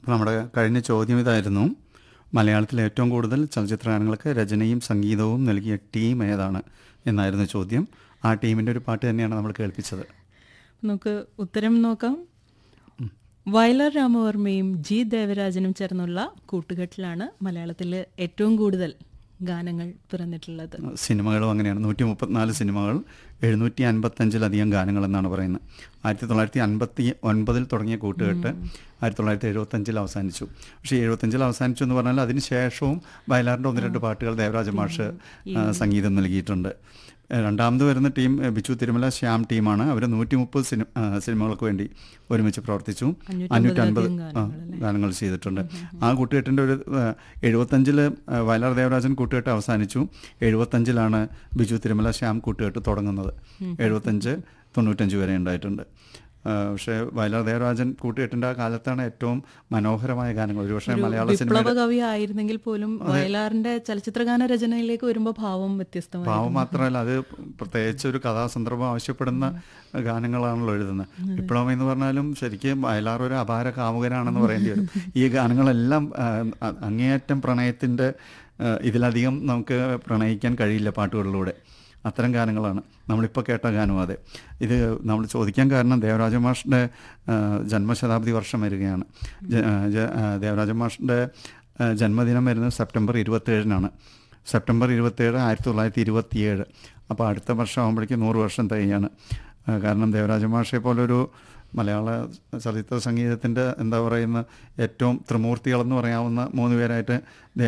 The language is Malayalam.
അപ്പോൾ നമ്മുടെ കഴിഞ്ഞ ചോദ്യം ഇതായിരുന്നു മലയാളത്തിൽ ഏറ്റവും കൂടുതൽ ചലച്ചിത്ര ഗാനങ്ങൾക്ക് രചനയും സംഗീതവും നൽകിയ ടീം ഏതാണ് എന്നായിരുന്നു ചോദ്യം ആ ടീമിൻ്റെ ഒരു പാട്ട് തന്നെയാണ് നമ്മൾ കേൾപ്പിച്ചത് നമുക്ക് ഉത്തരം നോക്കാം വയലാർ രാമവർമ്മയും ജി ദേവരാജനും ചേർന്നുള്ള കൂട്ടുകെട്ടിലാണ് മലയാളത്തിൽ ഏറ്റവും കൂടുതൽ ഗാനങ്ങൾ പിറന്നിട്ടുള്ളത് സിനിമകളും അങ്ങനെയാണ് നൂറ്റി മുപ്പത്തിനാല് സിനിമകൾ എഴുന്നൂറ്റി അൻപത്തഞ്ചിലധികം ഗാനങ്ങൾ എന്നാണ് പറയുന്നത് ആയിരത്തി തൊള്ളായിരത്തി അൻപത്തി ഒൻപതിൽ തുടങ്ങിയ കൂട്ടുകെട്ട് ആയിരത്തി തൊള്ളായിരത്തി എഴുപത്തഞ്ചിൽ അവസാനിച്ചു പക്ഷേ എഴുപത്തഞ്ചിൽ അവസാനിച്ചു എന്ന് പറഞ്ഞാൽ അതിന് ശേഷവും വയലാറിൻ്റെ ഒന്ന് രണ്ട് പാട്ടുകൾ ദേവരാജ മാഷ് ആ, സംഗീതം നൽകിയിട്ടുണ്ട് ഏ, രണ്ടാമത് വരുന്ന ടീം ഏ, ബിച്ചു തിരുമല ശ്യാം ടീമാണ് അവർ നൂറ്റി മുപ്പത് സിനിമ ആ, സിനിമകൾക്ക് വേണ്ടി ഒരുമിച്ച് പ്രവർത്തിച്ചു അഞ്ഞൂറ്റി അൻപത് ഗാനങ്ങൾ ചെയ്തിട്ടുണ്ട് ആ കൂട്ടുകെട്ടിൻ്റെ ഒരു ഏഹ്, എഴുപത്തഞ്ചില് ഏഹ്, വയലാർ ദേവരാജൻ കൂട്ടുകെട്ട് അവസാനിച്ചു എഴുപത്തഞ്ചിലാണ് ബിജു തിരുമല ശ്യാം കൂട്ടുകെട്ട് തുടങ്ങുന്നത് എഴുപത്തഞ്ച് തൊണ്ണൂറ്റഞ്ച് വരെ ഉണ്ടായിട്ടുണ്ട് ഏഹ്, പക്ഷേ വയലാർ ദേവരാജൻ കൂട്ടുകെട്ടിൻ്റെ ആ കാലത്താണ് ഏറ്റവും മനോഹരമായ ഗാനങ്ങൾ ഒരുപക്ഷെ മലയാള സിനിമ വിപ്ലവ കവി ആയിരുന്നെങ്കിൽ പോലും വയലാറിന്റെ ചലച്ചിത്രഗാന രചനയിലേക്ക് വരുമ്പോൾ ഭാവം വ്യത്യസ്തമായി ഭാവം മാത്രമല്ല അത് പ്രത്യേകിച്ച് ഒരു കഥാസന്ദർഭം ആവശ്യപ്പെടുന്ന ഗാനങ്ങളാണല്ലോ എഴുതുന്നത് വിപ്ലവം എന്ന് പറഞ്ഞാലും ശരിക്കും വയലാർ ഒരു അപാര കാമുകനാണെന്ന് പറയേണ്ടി വരും ഈ ഗാനങ്ങളെല്ലാം ആ, അ- അങ്ങേയറ്റം പ്രണയത്തിൻ്റെ ആ, ഇതിലധികം നമുക്ക് പ്രണയിക്കാൻ കഴിയില്ല പാട്ടുകളിലൂടെ അത്തരം ഗാനങ്ങളാണ് നമ്മളിപ്പോൾ കേട്ട ഗാനം അതെ ഇത് നമ്മൾ ചോദിക്കാൻ കാരണം ദേവരാജ മാഷിൻ്റെ ആ, ജന്മശതാബ്ദി വർഷം വരികയാണ് ജ- ആ, ജ- ആ, ദേവരാജ മാഷിൻ്റെ ആ, ജന്മദിനം വരുന്നത് സെപ്റ്റംബർ ഇരുപത്തേഴിനാണ് സെപ്റ്റംബർ ഇരുപത്തേഴ് ആയിരത്തി തൊള്ളായിരത്തി ഇരുപത്തിയേഴ് അപ്പോൾ അടുത്ത വർഷം ആകുമ്പോഴേക്കും നൂറ് വർഷം തികയാണ് ആ, കാരണം ദേവരാജ മാഷെ പോലൊരു മലയാള ചലച്ചിത്ര സംഗീതത്തിൻ്റെ എന്താ പറയുന്ന ഏറ്റവും ത്രിമൂർത്തികളെന്ന് പറയാവുന്ന മൂന്ന് പേരായിട്ട്